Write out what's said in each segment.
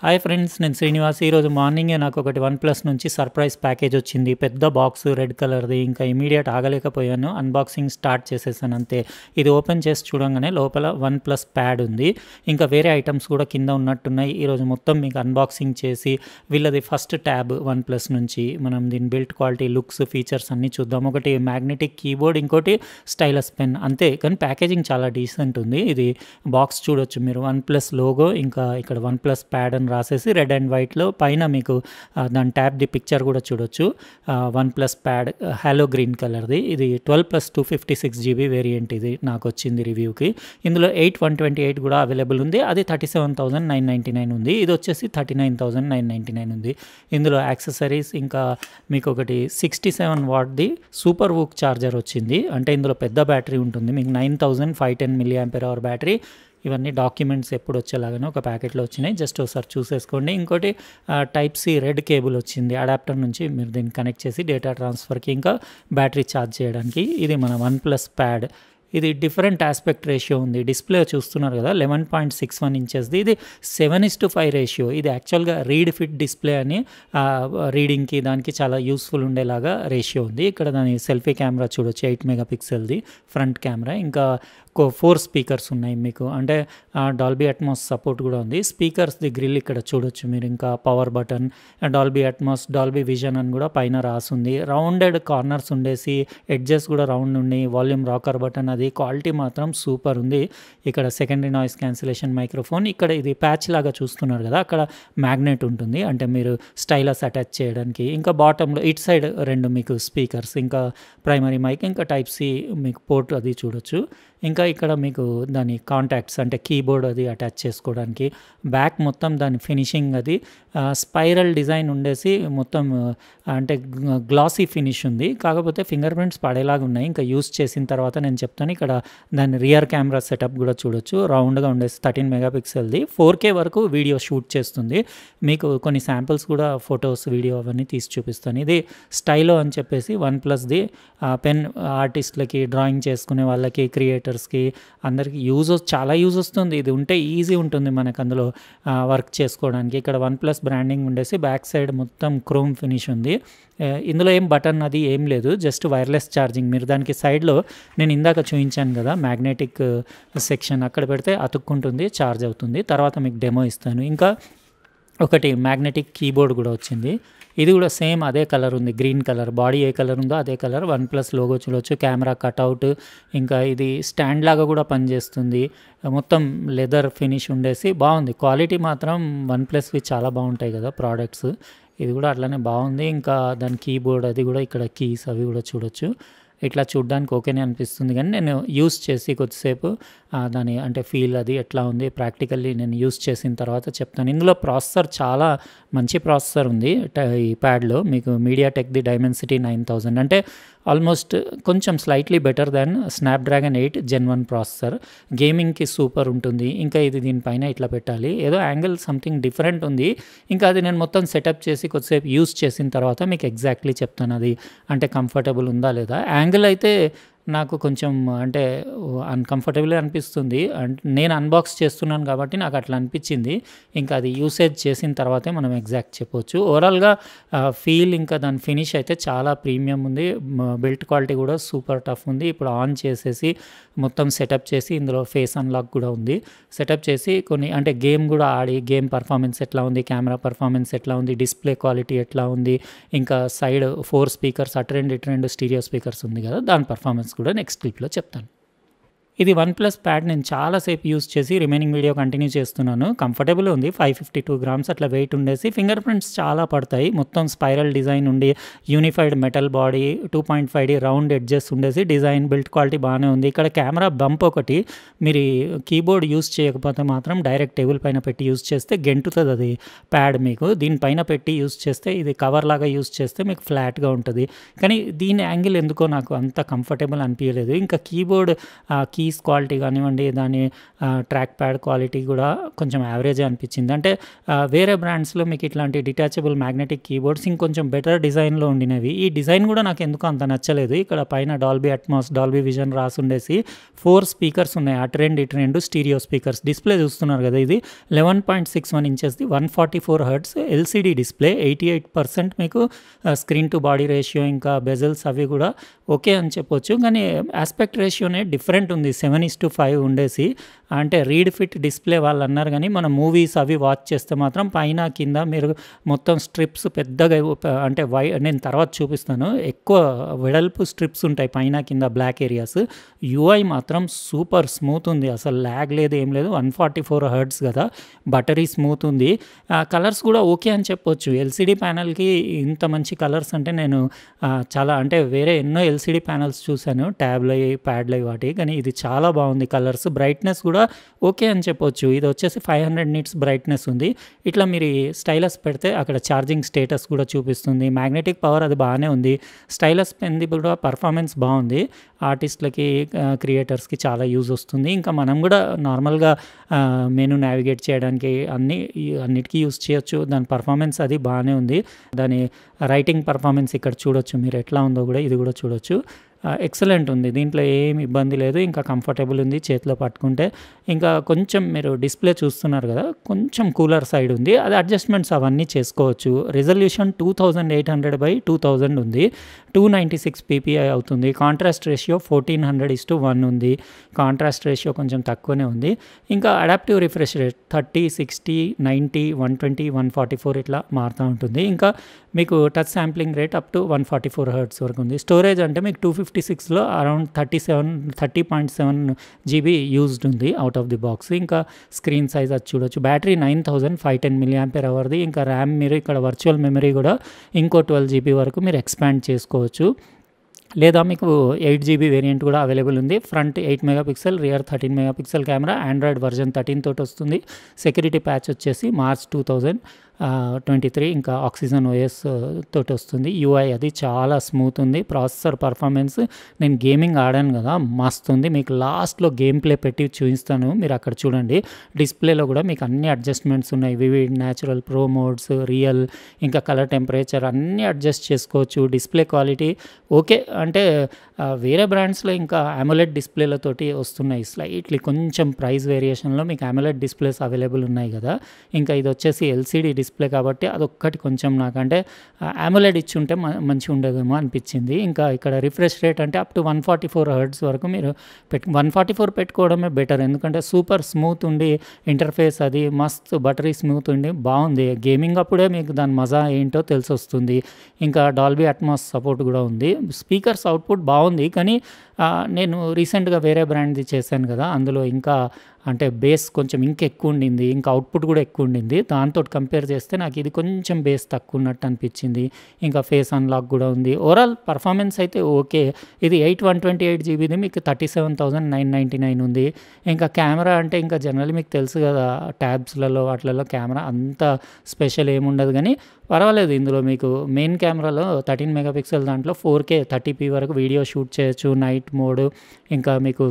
hi friends నేను శ్రీనివాస్ ఈరోజు మార్నింగే నాకు ఒకటి వన్ ప్లస్ నుంచి సర్ప్రైజ్ ప్యాకేజ్ వచ్చింది పెద్ద బాక్స్ రెడ్ కలర్ది ఇంకా ఇమీడియట్ ఆగలేకపోయాను అన్బాక్సింగ్ స్టార్ట్ చేసేసాను అంతే ఇది ఓపెన్ చేసి చూడంగానే లోపల వన్ ప్లస్ ప్యాడ్ ఉంది ఇంకా వేరే ఐటమ్స్ కూడా కింద ఉన్నట్టున్నాయి ఈరోజు మొత్తం మీకు అన్బాక్సింగ్ చేసి వీళ్ళది ఫస్ట్ ట్యాబ్ వన్ ప్లస్ నుంచి మనం దీని బిల్ట్ క్వాలిటీ లుక్స్ ఫీచర్స్ అన్నీ చూద్దాం ఒకటి మ్యాగ్నెటిక్ కీబోర్డ్ ఇంకోటి స్టైలస్ పెన్ అంతే కానీ ప్యాకేజింగ్ చాలా డీసెంట్ ఉంది ఇది బాక్స్ చూడొచ్చు మీరు వన్ ప్లస్ లోగో ఇంకా ఇక్కడ వన్ ప్లస్ ప్యాడ్ అని రాసేసి రెడ్ అండ్ వైట్లో పైన మీకు ఆ, దాని ట్యాబ్ ది పిక్చర్ కూడా చూడొచ్చు one plus pad halo green కలర్ది ఇది twelve plus two fifty six GB variant ఇది నాకు వచ్చింది రివ్యూకి ఇందులో ఎయిట్ వన్ ట్వంటీ ఎయిట్ కూడా అవైలబుల్ ఉంది అది thirty seven thousand nine ninety nine ఉంది ఇది వచ్చేసి thirty nine thousand nine ninety nine ఉంది ఇందులో యాక్సెసరీస్ ఇంకా మీకు ఒకటి సిక్స్టీ సెవెన్ వాట్ది సూపర్ వూక్ ఛార్జర్ వచ్చింది అంటే ఇందులో పెద్ద బ్యాటరీ ఉంటుంది మీకు nine thousand five ten milli ampere hour battery ఇవన్నీ డాక్యుమెంట్స్ ఎప్పుడు వచ్చేలాగానే ఒక ప్యాకెట్లో వచ్చినాయి జస్ట్ ఒకసారి చూసేసుకోండి ఇంకోటి టైప్ సి రెడ్ కేబుల్ వచ్చింది అడాప్టర్ నుంచి మీరు దీన్ని కనెక్ట్ చేసి డేటా ట్రాన్స్ఫర్కి ఇంకా బ్యాటరీ ఛార్జ్ చేయడానికి ఇది మన వన్ ప్లస్ ప్యాడ్ ఇది డిఫరెంట్ ఆస్పెక్ట్ రేషియో ఉంది డిస్ప్లే చూస్తున్నారు కదా లెవెన్ పాయింట్ సిక్స్ వన్ ఇంచెస్ది ఇది seven is to five ratio ఇది యాక్చువల్గా రీడ్ ఫిట్ డిస్ప్లే అని రీడింగ్కి దానికి చాలా యూస్ఫుల్ ఉండేలాగా రేషియో ఉంది ఇక్కడ దాని సెల్ఫీ కెమెరా చూడొచ్చు ఎయిట్ మెగా పిక్సెల్ది ఫ్రంట్ కెమెరా ఇంకా కో ఫోర్ స్పీకర్స్ ఉన్నాయి మీకు అంటే డాల్బీ అట్మాస్ సపోర్ట్ కూడా ఉంది స్పీకర్స్ ది గ్రిల్ ఇక్కడ చూడొచ్చు మీరు ఇంకా power button Dolby Atmos Dolby Vision అని కూడా పైన రాసుంది రౌండెడ్ కార్నర్స్ ఉండేసి ఎడ్జెస్ కూడా రౌండ్ ఉండి వాల్యూమ్ రాకర్ బటన్ అది క్వాలిటీ మాత్రం సూపర్ ఉంది ఇక్కడ సెకండరీ నాయిస్ క్యాన్సిలేషన్ మైక్రోఫోన్ ఇక్కడ ఇది ప్యాచ్ లాగా చూస్తున్నారు కదా అక్కడ మ్యాగ్నెట్ ఉంటుంది అంటే మీరు స్టైలస్ అటాచ్ చేయడానికి ఇంకా బాటంలో ఇట్ సైడ్ రెండు మీకు స్పీకర్స్ ఇంకా ప్రైమరీ మైక్ ఇంకా టైప్ సి మీకు పోర్ట్ అది చూడొచ్చు ఇంకా ఇక్కడ మీకు దాని కాంటాక్ట్స్ అంటే కీబోర్డ్ అది అటాచ్ చేసుకోవడానికి బ్యాక్ మొత్తం దాని ఫినిషింగ్ అది స్పైరల్ డిజైన్ ఉండేసి మొత్తం ఆ, అంటే గ్లాసీ ఫినిష్ ఉంది కాకపోతే ఫింగర్ ప్రింట్స్ పడేలాగా ఉన్నాయి ఇంకా యూస్ చేసిన తర్వాత నేను చెప్తాను ఇక్కడ దాని రియర్ కెమెరా సెటప్ కూడా చూడొచ్చు రౌండ్గా ఉండేసి థర్టీన్ మెగాపిక్సెల్ది ఫోర్ కే వరకు వీడియో షూట్ చేస్తుంది మీకు కొన్ని శాంపిల్స్ కూడా ఫొటోస్ వీడియో అవన్నీ తీసి చూపిస్తాను ఇది స్టైలో అని చెప్పేసి వన్ ప్లస్ది పెన్ ఆర్టిస్ట్లకి డ్రాయింగ్ చేసుకునే వాళ్ళకి క్రియేటర్స్కి అందరికీ యూజ్ చాలా యూజ్ వస్తుంది ఇది ఉంటే ఈజీ ఉంటుంది మనకు అందులో వర్క్ చేసుకోవడానికి ఇక్కడ వన్ ప్లస్ బ్రాండింగ్ ఉండేసి బ్యాక్ సైడ్ మొత్తం క్రోమ్ ఫినిష్ ఉంది ఆ, ఇందులో ఏం బటన్ అది ఏం లేదు జస్ట్ వైర్లెస్ ఛార్జింగ్ మీరు దానికి సైడ్లో నేను ఇందాక చూపించాను కదా మ్యాగ్నెటిక్ సెక్షన్ అక్కడ పెడితే అతుక్కుంటుంది ఛార్జ్ అవుతుంది తర్వాత మీకు డెమో ఇస్తాను ఇంకా ఒకటి మ్యాగ్నెటిక్ కీబోర్డ్ కూడా వచ్చింది ఇది కూడా సేమ్ అదే కలర్ ఉంది గ్రీన్ కలర్ బాడీ ఏ కలర్ ఉందో అదే కలర్ వన్ ప్లస్ లోగో చూడొచ్చు కెమెరా కట్అవుట్ ఇంకా ఇది స్టాండ్ లాగా కూడా పనిచేస్తుంది మొత్తం లెదర్ ఫినిష్ ఉండేసి బాగుంది క్వాలిటీ మాత్రం వన్ ప్లస్వి చాలా బాగుంటాయి కదా ప్రోడక్ట్స్ ఇది కూడా అట్లానే బాగుంది ఇంకా దాని కీబోర్డ్ అది కూడా ఇక్కడ కీస్ అవి కూడా చూడొచ్చు ఇట్లా చూడడానికి ఓకేనే అనిపిస్తుంది కానీ నేను యూస్ చేసి కొద్దిసేపు ఆ, దాని అంటే ఫీల్ అది ఎట్లా ఉంది ప్రాక్టికల్లీ నేను యూస్ చేసిన తర్వాత చెప్తాను ఇందులో ప్రాసెసర్ చాలా మంచి ప్రాసెసర్ ఉంది ట- ఈ ప్యాడ్లో మీకు మీడియా టెక్ది డైమెన్సిటీ నైన్ థౌజండ్ అంటే ఆల్మోస్ట్ కొంచెం slightly better than Snapdragon eight gen one processor గేమింగ్కి సూపర్ ఉంటుంది ఇంకా ఇది దీనిపైన ఇట్లా పెట్టాలి ఏదో యాంగిల్ సంథింగ్ డిఫరెంట్ ఉంది ఇంకా అది నేను మొత్తం సెటప్ చేసి కొద్దిసేపు యూస్ చేసిన తర్వాత మీకు ఎగ్జాక్ట్లీ చెప్తాను అది అంటే కంఫర్టబుల్ ఉందా లేదా యాంగిల్ అయితే నాకు కొంచెం అంటే అన్కంఫర్టబుల్ అనిపిస్తుంది అంటే నేను అన్బాక్స్ చేస్తున్నాను కాబట్టి నాకు అట్లా అనిపించింది ఇంకా అది యూసేజ్ చేసిన తర్వాతే మనం ఎగ్జాక్ట్ చెప్పొచ్చు ఓవరాల్గా ఫీల్ ఇంకా దాని ఫినిష్ అయితే చాలా ప్రీమియం ఉంది బిల్ట్ క్వాలిటీ కూడా సూపర్ టఫ్ ఉంది ఇప్పుడు ఆన్ చేసేసి మొత్తం సెటప్ చేసి ఇందులో ఫేస్ అన్లాక్ కూడా ఉంది సెటప్ చేసి కొన్ని అంటే గేమ్ కూడా ఆడి గేమ్ పర్ఫార్మెన్స్ ఎట్లా ఉంది కెమెరా పర్ఫార్మెన్స్ ఎట్లా ఉంది డిస్ప్లే క్వాలిటీ ఎట్లా ఉంది ఇంకా సైడ్ ఫోర్ స్పీకర్స్ అటు రెండు ఇటు రెండు స్టీరియో స్పీకర్స్ ఉంది కదా దాని పర్ఫార్మెన్స్ కూడా నెక్స్ట్ క్లిప్లో చెప్తాను ఇది వన్ ప్లస్ ప్యాడ్ నేను చాలాసేపు యూస్ చేసి రిమైనింగ్ వీడియో కంటిన్యూ చేస్తున్నాను కంఫర్టబుల్ ఉంది ఫైవ్ ఫిఫ్టీ టూ గ్రామ్స్ అట్లా వెయిట్ ఉండేసి ఫింగర్ ప్రింట్స్ చాలా పడతాయి మొత్తం స్పైరల్ డిజైన్ ఉండి unified metal body two point five D round edges ఉండేసి డిజైన్ బిల్ట్ క్వాలిటీ బాగానే ఉంది ఇక్కడ కెమెరా బంప్ ఒకటి మీరు కీబోర్డ్ యూస్ చేయకపోతే మాత్రం డైరెక్ట్ టేబుల్ పైన పెట్టి యూస్ చేస్తే గెంటుతుంది అది ప్యాడ్ మీకు దీనిపైన పెట్టి యూస్ చేస్తే ఇది కవర్ లాగా యూస్ చేస్తే మీకు ఫ్లాట్గా ఉంటుంది కానీ దీని యాంగిల్ ఎందుకో నాకు అంత కంఫర్టబుల్ అనిపించలేదు ఇంకా కీబోర్డ్ కీస్ కీస్ క్వాలిటీ కానివ్వండి దాని ట్రాక్ ప్యాడ్ క్వాలిటీ కూడా కొంచెం యావరేజ్ అనిపించింది అంటే ఆ, వేరే బ్రాండ్స్లో మీకు ఇట్లాంటి డిటాచబుల్ మ్యాగ్నెటిక్ కీబోర్డ్స్ ఇంకొంచెం బెటర్ డిజైన్లో ఉండినవి ఈ డిజైన్ కూడా నాకు ఎందుకు అంత నచ్చలేదు ఇక్కడ పైన డాల్బీ అట్మాస్ డాల్బీ విజన్ రాసి ఉండేసి ఫోర్ స్పీకర్స్ ఉన్నాయి అటు రెండు ఇటు రెండు స్టీరియో స్పీకర్స్ డిస్ప్లే చూస్తున్నారు కదా ఇది లెవెన్ పాయింట్ సిక్స్ వన్ ఇంచెస్ది one forty four hertz LCD display eighty eight percent మీకు స్క్రీన్ టు బాడీ రేషియో ఇంకా బెజల్స్ అవి కూడా ఓకే అని చెప్పొచ్చు కానీ ఆస్పెక్ట్ రేషియోనే డిఫరెంట్ ఉంది సెవెన్ ఇస్ టు ఫైవ్ ఉండేసి అంటే రీడ్ ఫిట్ డిస్ప్లే వాళ్ళు అన్నారు కానీ మన మూవీస్ అవి వాచ్ చేస్తే మాత్రం పైన కింద మీరు మొత్తం స్ట్రిప్స్ పెద్దగా ఇవ్వ- అంటే వై నేను తర్వాత చూపిస్తాను ఎక్కువ వెడల్పు స్ట్రిప్స్ ఉంటాయి పైన కింద బ్లాక్ ఏరియాస్ యూఐ మాత్రం సూపర్ స్మూత్ ఉంది అసలు ల్యాగ్ లేదు ఏం లేదు వన్ ఫార్టీ ఫోర్ హర్ట్స్ కదా బటరీ స్మూత్ ఉంది కలర్స్ కూడా ఓకే అని చెప్పొచ్చు ఎల్సిడి ప్యానల్కి ఇంత మంచి కలర్స్ అంటే నేను ఆ, చాలా అంటే వేరే ఎన్నో ఎల్సిడి ప్యానల్స్ చూశాను ట్యాబ్లు అయ్యి ప్యాడ్లు అయ్యి వాటి కానీ ఇది చాలా బాగుంది కలర్స్ బ్రైట్నెస్ కూడా ఓకే అని చెప్పొచ్చు ఇది వచ్చేసి ఫైవ్ హండ్రెడ్ నిట్స్ బ్రైట్నెస్ ఉంది ఇట్లా మీరు స్టైలస్ పెడితే అక్కడ ఛార్జింగ్ స్టేటస్ కూడా చూపిస్తుంది మ్యాగ్నెటిక్ పవర్ అది బాగానే ఉంది స్టైలస్ పెన్ది కూడా పర్ఫార్మెన్స్ బాగుంది ఆర్టిస్ట్లకి క్రియేటర్స్కి చాలా యూజ్ వస్తుంది ఇంకా మనం కూడా నార్మల్గా మెను నావిగేట్ చేయడానికి అన్ని ఈ- అన్నిటికీ యూజ్ చేయొచ్చు దాని పర్ఫార్మెన్స్ అది బాగానే ఉంది దాని రైటింగ్ పర్ఫార్మెన్స్ ఇక్కడ చూడొచ్చు మీరు ఎట్లా ఉందో కూడా ఇది కూడా చూడొచ్చు ఎక్సలెంట్ ఉంది దీంట్లో ఏం ఇబ్బంది లేదు ఇంకా కంఫర్టబుల్ ఉంది చేతిలో పట్టుకుంటే ఇంకా కొంచెం మీరు డిస్ప్లే చూస్తున్నారు కదా కొంచెం కూలర్ సైడ్ ఉంది అది అడ్జస్ట్మెంట్స్ అవన్నీ చేసుకోవచ్చు resolution two thousand eight hundred by two thousand ఉంది టూ నైంటీ సిక్స్ పీపీఐ అవుతుంది contrast ratio fourteen hundred is to one ఉంది కాంట్రాస్ట్ రేషియో కొంచెం తక్కువనే ఉంది ఇంకా adaptive refresh rate thirty sixty ninety one twenty one forty four ఇట్లా మారుతూ ఉంటుంది ఇంకా మీకు touch sampling rate up to one forty four hertz వరకు ఉంది స్టోరేజ్ అంటే మీకు టూ ఫిఫ్టీ సిక్స్లో around thirty seven thirty point seven GB used ఉంది అవుట్ ఆఫ్ ది బాక్స్ ఇంకా స్క్రీన్ సైజ్ అది చూడొచ్చు battery nine thousand five ten milli ampere అవర్ది ఇంకా ర్యామ్ మీరు ఇక్కడ వర్చువల్ మెమరీ కూడా ఇంకో ట్వెల్వ్ జీబీ వరకు మీరు ఎక్స్పాండ్ చేసుకోవచ్చు లేదా మీకు ఎయిట్ జీబీ వేరియంట్ కూడా అవైలబుల్ ఉంది front eight megapixel rear thirteen megapixel camera Android version thirteen తోటి వస్తుంది సెక్యూరిటీ ప్యాచ్ వచ్చేసి March two thousand twenty three ఇంకా ఆక్సిజన్ ఓఎస్ తోటి వస్తుంది యూఐ అది చాలా స్మూత్ ఉంది ప్రాసెసర్ పర్ఫార్మెన్స్ నేను గేమింగ్ ఆడాను కదా మస్తు ఉంది మీకు లాస్ట్లో గేమ్ ప్లే పెట్టి చూపిస్తాను మీరు అక్కడ చూడండి డిస్ప్లేలో కూడా మీకు అన్ని అడ్జస్ట్మెంట్స్ ఉన్నాయి vivid natural pro modes real ఇంకా కలర్ టెంపరేచర్ అన్నీ అడ్జస్ట్ చేసుకోవచ్చు డిస్ప్లే క్వాలిటీ ఓకే అంటే ఆ, వేరే బ్రాండ్స్లో ఇంకా అమోలెడ్ డిస్ప్లేలతోటి వస్తున్నాయి స్లైట్లీ కొంచెం ప్రైస్ వేరియేషన్లో మీకు అమోలెడ్ డిస్ప్లేస్ అవైలబుల్ ఉన్నాయి కదా ఇంకా ఇది వచ్చేసి ఎల్సిడి డిస్ప్లే కాబట్టి అదొక్కటి కొంచెం నాకంటే అమోలెడ్ ఇచ్చి ఉంటే మ- మంచిగా ఉండేదేమో అనిపించింది ఇంకా ఇక్కడ రిఫ్రెష్ రేట్ అంటే up to one forty four hertz వరకు మీరు పెట్టు వన్ ఫార్టీ ఫోర్ పెట్టుకోవడమే బెటర్ ఎందుకంటే సూపర్ స్మూత్ ఉండి ఇంటర్ఫేస్ అది మస్తు బటరీ స్మూత్ ఉండి బాగుంది గేమింగ్ అప్పుడే మీకు దాని మజా ఏంటో తెలిసి వస్తుంది ఇంకా డాల్బీ అట్మాస్ సపోర్ట్ కూడా ఉంది స్పీకర్స్ అవుట్పుట్ బాగుంది కానీ ఆ, నేను రీసెంట్గా వేరే బ్రాండ్ది చేశాను కదా అందులో ఇంకా అంటే బేస్ కొంచెం ఇంకా ఎక్కువ ఉండింది ఇంకా అవుట్పుట్ కూడా ఎక్కువ ఉండింది దాంతో కంపేర్ చేస్తే నాకు ఇది కొంచెం బేస్ తక్కువ ఉన్నట్టు అనిపించింది ఇంకా ఫేస్ అన్లాక్ కూడా ఉంది ఓవరాల్ పర్ఫార్మెన్స్ అయితే ఓకే ఇది ఎయిట్ వన్ ట్వంటీ ఎయిట్ జీబీది మీకు thirty seven thousand nine ninety nine ఉంది ఇంకా కెమెరా అంటే ఇంకా జనరల్లీ మీకు తెలుసు కదా ట్యాబ్స్లలో వాటిలలో కెమెరా అంత స్పెషల్ ఏముండదు కానీ పర్వాలేదు ఇందులో మీకు మెయిన్ కెమెరాలో థర్టీన్ మెగాపిక్సెల్ దాంట్లో ఫోర్ కే థర్టీ పీ వరకు వీడియో షూట్ చేయొచ్చు నైట్ మోడ్ ఇంకా మీకు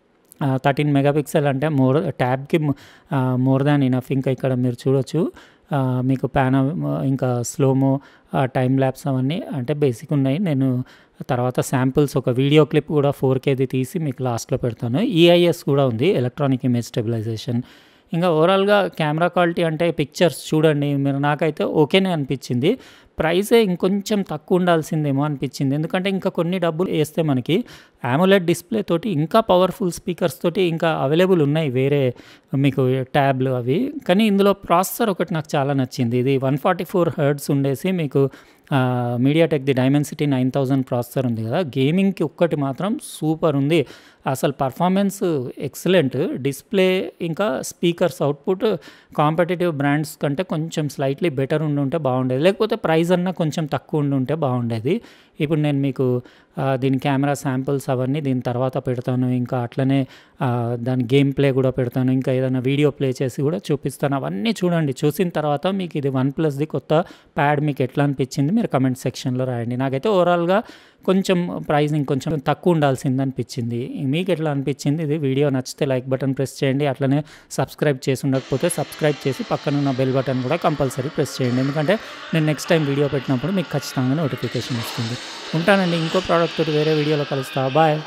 థర్టీన్ మెగాపిక్సెల్ అంటే మోర్ ట్యాబ్కి మోర్ దాన్ ఇనఫ్ ఇంకా ఇక్కడ మీరు చూడొచ్చు ఆ, మీకు ప్యాన ఇంకా స్లోమో టైం ల్యాబ్స్ అవన్నీ అంటే బేసిక్ ఉన్నాయి నేను తర్వాత శాంపిల్స్ ఒక వీడియో క్లిప్ కూడా ఫోర్ కేది తీసి మీకు లాస్ట్లో పెడతాను ఈఐఎస్ కూడా ఉంది ఎలక్ట్రానిక్ ఇమేజ్ స్టెబిలైజేషన్ ఇంకా ఓవరాల్గా కెమెరా క్వాలిటీ అంటే పిక్చర్స్ చూడండి మీరు నాకైతే ఓకేనే అనిపించింది ప్రైసే ఇంకొంచెం తక్కువ ఉండాల్సిందేమో అనిపించింది ఎందుకంటే ఇంకా కొన్ని డబ్బులు వేస్తే మనకి ఆమోలెడ్ డిస్ప్లే తోటి ఇంకా పవర్ఫుల్ స్పీకర్స్ తోటి ఇంకా అవైలబుల్ ఉన్నాయి వేరే మీకు ట్యాబ్లు అవి కానీ ఇందులో ప్రాసెసర్ ఒకటి నాకు చాలా నచ్చింది ఇది వన్ ఫార్టీ ఫోర్ హర్డ్స్ ఉండేసి మీకు మీడియాటెక్ది డైమెన్సిటీ నైన్ థౌజండ్ ప్రాసెసర్ ఉంది కదా గేమింగ్కి ఒక్కటి మాత్రం సూపర్ ఉంది అసలు పర్ఫార్మెన్స్ ఎక్సలెంట్ డిస్ప్లే ఇంకా స్పీకర్స్ అవుట్పుట్ కాంపిటేటివ్ బ్రాండ్స్ కంటే కొంచెం స్లైట్లీ బెటర్ ఉండి ఉంటే బాగుండేది లేకపోతే ప్రైస్ అన్నా కొంచెం తక్కువ ఉండి ఉంటే బాగుండేది ఇప్పుడు నేను మీకు ఆ, దీని కెమెరా శాంపిల్స్ అవన్నీ దీని తర్వాత పెడతాను ఇంకా అట్లనే ఆ, దాని గేమ్ ప్లే కూడా పెడతాను ఇంకా ఏదైనా వీడియో ప్లే చేసి కూడా చూపిస్తాను అవన్నీ చూడండి చూసిన తర్వాత మీకు ఇది వన్ ప్లస్ది కొత్త ప్యాడ్ మీకు ఎట్లా అనిపించింది మీరు కమెంట్ సెక్షన్లో రాయండి నాకైతే ఓవరాల్గా కొంచెం ప్రైస్ ఇంకొంచెం తక్కువ ఉండాల్సింది అనిపించింది మీకు ఎట్లా అనిపించింది ఇది వీడియో నచ్చితే లైక్ బటన్ ప్రెస్ చేయండి అట్లనే సబ్స్క్రైబ్ చేసి ఉండకపోతే సబ్స్క్రైబ్ చేసి పక్కన ఉన్న బెల్ బటన్ కూడా కంపల్సరీ ప్రెస్ చేయండి ఎందుకంటే నేను నెక్స్ట్ టైం వీడియో పెట్టినప్పుడు మీకు ఖచ్చితంగా నోటిఫికేషన్ వస్తుంది ఉంటానండి ఇంకో ప్రోడక్ట్ తోటి వేరే వీడియోలో కలుస్తా బాయ్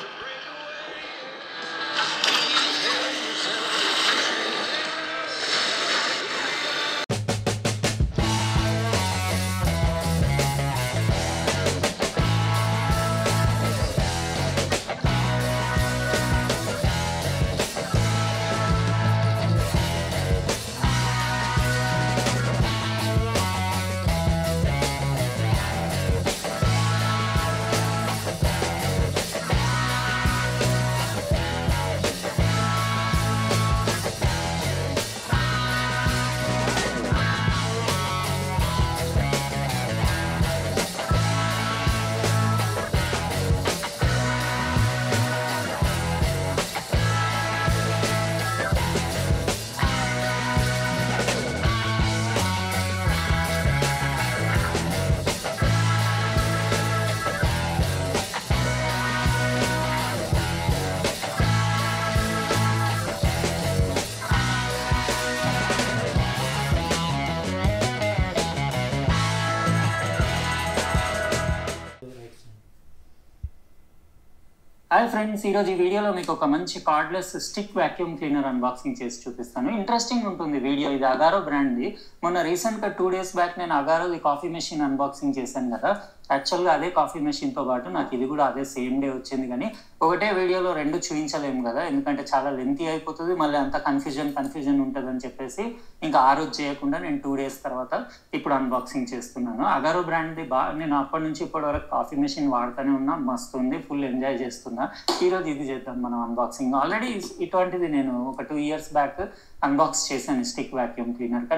హాయ్ ఫ్రెండ్స్ ఈరోజు ఈ వీడియోలో మీకు ఒక మంచి cordless stick vacuum cleaner unboxing చేసి చూపిస్తాను ఇంట్రెస్టింగ్ ఉంటుంది వీడియో ఇది అగారో బ్రాండ్ది మొన్న రీసెంట్గా టూ డేస్ బ్యాక్ నేను అగారోది కాఫీ మెషిన్ అన్బాక్సింగ్ చేశాను కదా యాక్చువల్గా అదే కాఫీ మెషిన్తో పాటు నాకు ఇది కూడా అదే సేమ్ డే వచ్చింది కానీ ఒకటే వీడియోలో రెండు చూపించలేము కదా ఎందుకంటే చాలా లెంతీ అయిపోతుంది మళ్ళీ అంత కన్ఫ్యూజన్ కన్ఫ్యూజన్ ఉంటుందని చెప్పేసి ఇంకా ఆ రోజు చేయకుండా నేను టూ డేస్ తర్వాత ఇప్పుడు అన్బాక్సింగ్ చేస్తున్నాను అగారో బ్రాండ్ది బాగా నేను అప్పటి నుంచి ఇప్పటి వరకు కాఫీ మెషిన్ వాడుతూనే ఉన్నా మస్తు ఉంది ఫుల్ ఎంజాయ్ చేస్తున్నా ఈరోజు ఇది చేద్దాం మనం అన్బాక్సింగ్ ఆల్రెడీ ఇటువంటిది నేను ఒక టూ ఇయర్స్ బ్యాక్ అన్బాక్స్ చేశాను స్టిక్ వాక్యూమ్ క్లీనర్